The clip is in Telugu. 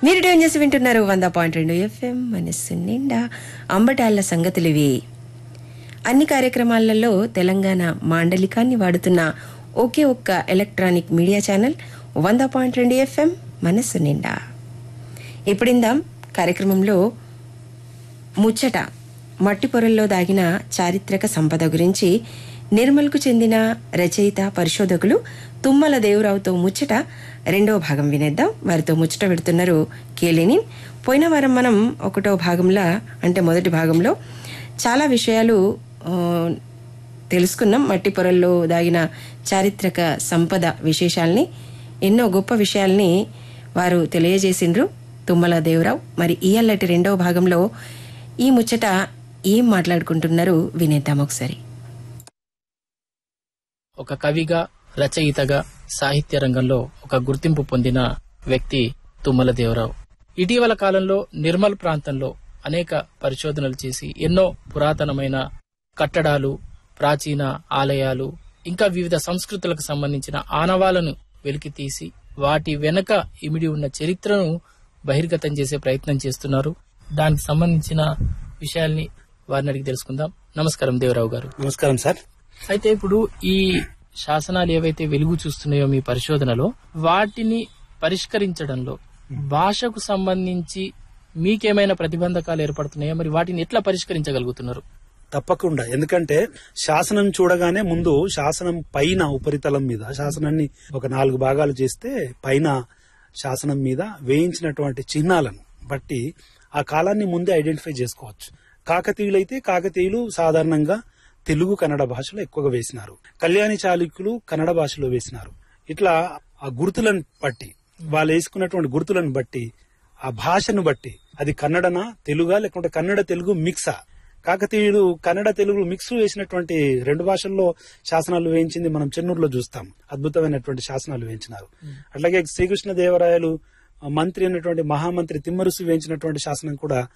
మీరు ట్యూన్ చేసి వింటున్నారు వంద పాయింట్ రెండు ఎఫ్ఎం మనస్సు నిండా అంబటాళ్ల సంగతులు ఇవి అన్ని కార్యక్రమాలలో తెలంగాణ మాండలికాన్ని వాడుతున్న ఒకే ఒక్క ఎలక్ట్రానిక్ మీడియా ఛానల్ వంద పాయింట్ రెండు ఎఫ్ఎం మనస్సు నిండా ఇప్పుడిందాం కార్యక్రమంలో ముచ్చట మట్టి పొరల్లో దాగిన చారిత్రక సంపద గురించి నిర్మల్కు చెందిన రచయిత పరిశోధకులు తుమ్మల దేవరావుతో ముచ్చట రెండవ భాగం వినేద్దాం వారితో ముచ్చట పెడుతున్నారు కేలేని పోయిన వారం మనం ఒకటో భాగంలో అంటే మొదటి భాగంలో చాలా విషయాలు ఆ, తెలుసుకున్నాం మట్టి పొరల్లో దాగిన చారిత్రక సంపద విశేషాల్ని ఎన్నో గొప్ప విషయాల్ని వారు తెలియజేసిండ్రు తుమ్మల దేవరావు మరి ఇయ్యల్లటి రెండవ భాగంలో ఈ ముచ్చట ఏం మాట్లాడుకుంటున్నారు వినేద్దాం ఒకసారి ఒక కవిగా రచయితగా సాహిత్య రంగంలో ఒక గుర్తింపు పొందిన వ్యక్తి తుమ్మల దేవరావు ఇటీవల కాలంలో నిర్మల్ ప్రాంతంలో అనేక పరిశోధనలు చేసి ఎన్నో పురాతనమైన కట్టడాలు ప్రాచీన ఆలయాలు ఇంకా వివిధ సంస్కృతులకు సంబంధించిన ఆనవాలను వెలికితీసి వాటి వెనక ఇమిడి ఉన్న చరిత్రను బహిర్గతం చేసే ప్రయత్నం చేస్తున్నారు దానికి సంబంధించిన విషయాల్ని వారిని అడిగి తెలుసుకుందాం నమస్కారం దేవరావు గారు నమస్కారం సార్ అయితే ఇప్పుడు ఈ శాసనాలు ఏవైతే వెలుగు చూస్తున్నాయో మీ పరిశోధనలో వాటిని పరిష్కరించడంలో భాషకు సంబంధించి మీకేమైనా ప్రతిబంధకాలు ఏర్పడుతున్నాయా మరి వాటిని ఎట్లా పరిష్కరించగలుగుతున్నారు తప్పకుండా ఎందుకంటే శాసనం చూడగానే ముందు శాసనం పైన ఉపరితలం మీద శాసనాన్ని ఒక నాలుగు భాగాలు చేస్తే పైన శాసనం మీద వేయించినటువంటి చిహ్నాలను బట్టి ఆ కాలాన్ని ముందే ఐడెంటిఫై చేసుకోవచ్చు కాకతీయులైతే కాకతీయులు సాధారణంగా తెలుగు కన్నడ భాషలో ఎక్కువగా వేసినారు కళ్యాణి చాళుక్యులు కన్నడ భాషలో వేసినారు ఇట్లా ఆ గుర్తులను బట్టి వాళ్ళు వేసుకున్నటువంటి గుర్తులను బట్టి ఆ భాషను బట్టి అది కన్నడనా తెలుగా లేకుంటే కన్నడ తెలుగు మిక్సా కాకతీయులు కన్నడ తెలుగు మిక్స్ వేసినటువంటి రెండు భాషల్లో శాసనాలు వేయించింది మనం చెన్నూరులో చూస్తాం అద్భుతమైనటువంటి శాసనాలు వేయించినారు అట్లాగే శ్రీకృష్ణ దేవరాయలు మంత్రి అయినటువంటి మహామంత్రి తిమ్మరుసు వేయించినటువంటి శాసనం కూడా